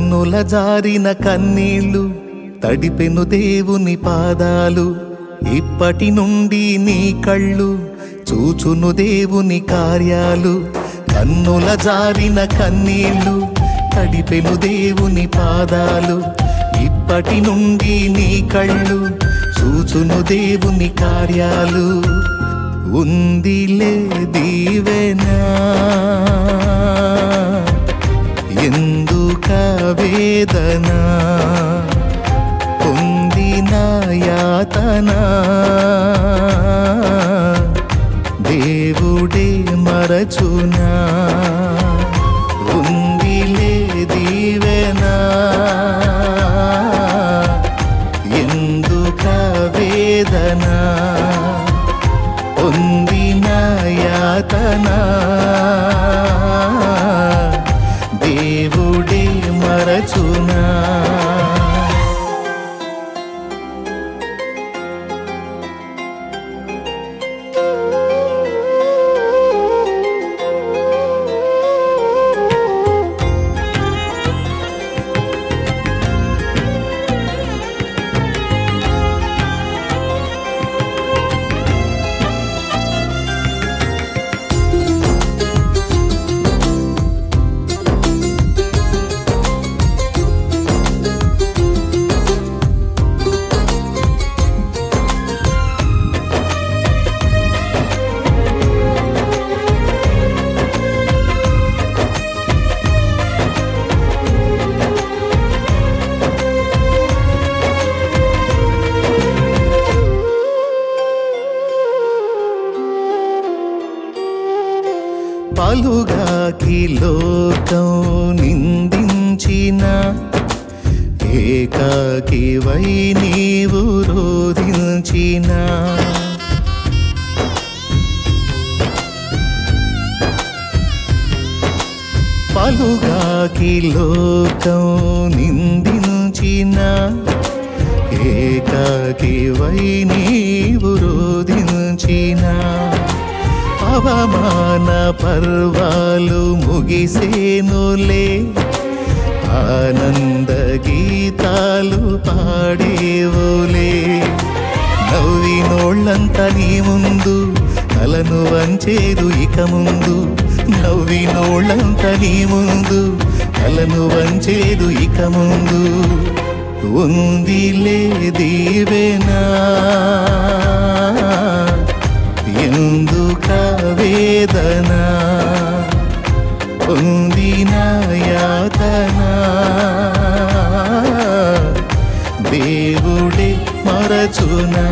కన్నుల జారిన కన్నీళ్ళు తడిపెను దేవుని పాదాలు ఇప్పటి నుండి నీ కళ్ళు చూచును దేవుని కార్యాలు కన్నుల జారిన కన్నీళ్ళు తడిపెను దేవుని పాదాలు ఇప్పటి నుండి నీ కళ్ళు చూచును దేవుని కార్యాలు ఉందిలే దీవెనా ఎందుక వేదన పొందిన యాతన దేవుడే మరచునా ఉందిలే దీవెనా ఎందుక వేదన పొందిన యాతన దేవుడే మరచునా పలుగాకి లోకం నిందించిన ఏకాకి వై నీవు రోధించిన పలుగాకి లోకం నిందించిన ఏకాకి వై నీవు రోధించిన అవమాన పర్వాలు ముగిసేనులే ఆనంద గీతాలు పాడేవులే నవ్వినోళ్ళంత నీ ముందు తలను వంచేదు ఇక ముందు నవ్వినోళ్ళంత నీ ముందు తలను వంచేదు ఇక ముందు ఉందిలే దీవెనా ఎందుక వేదన పొందిన యాతన దేవుడే మరచునా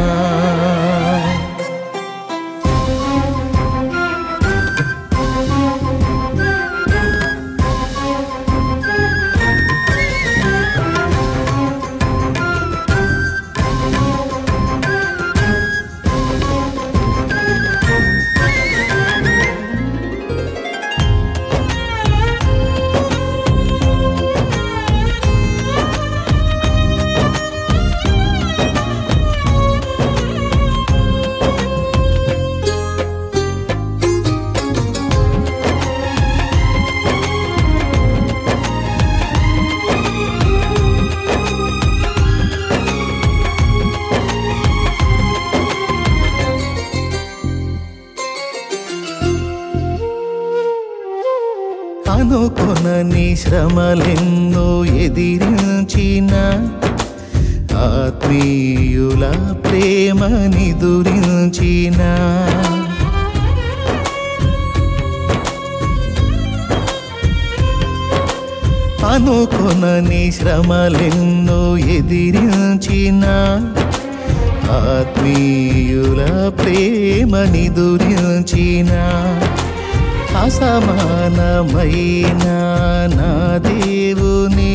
అనుకొనని శ్రమలెన్నో ఎదిరించిన ఆత్మీయుల ప్రేమ నిదురించిన అనుకొనని శ్రమలెన్నో ఎదిరించిన ఆత్మీయుల ప్రేమ నిదురించిన అసమానమైన నా దేవుని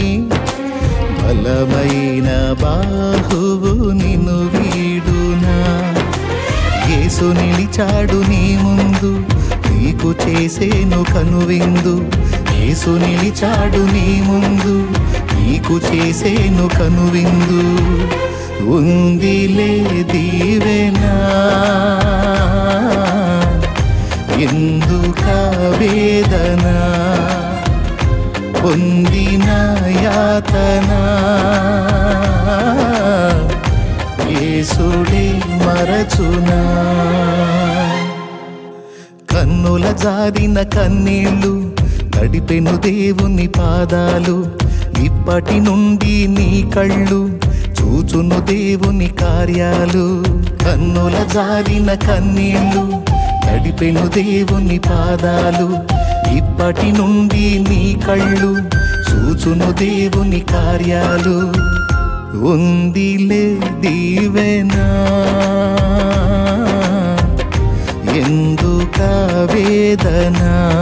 బలమైన బాహువు నిన్ను వీడునా యేసు నిలిచాడు నీ ముందు నీకు చేసేను కనువిందు యేసు నిలిచాడు నీ ముందు నీకు చేసేను కనువిందు ఉందిలే దీవెనా ఎందుక వేదన పొందిన యాతన యేసుడే మరచునా కన్నుల జారిన కన్నీళ్ళు గడిపెను దేవుని పాదాలు ఇప్పటి నుండి నీ కళ్ళు చూచును దేవుని కార్యాలు కన్నుల జారిన కన్నీళ్ళు గడిపెను దేవుని పాదాలు ఇప్పటి నుండి నీ కళ్ళు చూచును దేవుని కార్యాలు ఉందిలే దీవెనా ఎందుక వేదన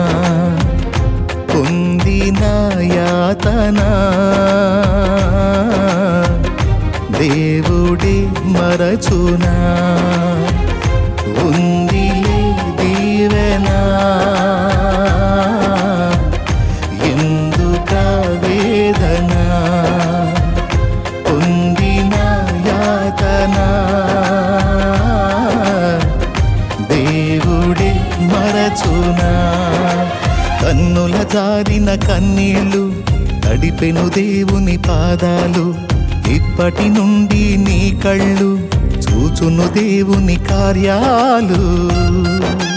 పొందిన యాతన దేవుడే మరచునా ఉందిలే దీవెన ఎందుక వేదన పొందిన యాతన దేవుడే మరచునా కన్నుల జారిన కన్నీళ్ళు నడిపెను దేవుని పాదాలు ఇప్పటి నుండి నీ కళ్ళు చూచును దేవుని కార్యాలు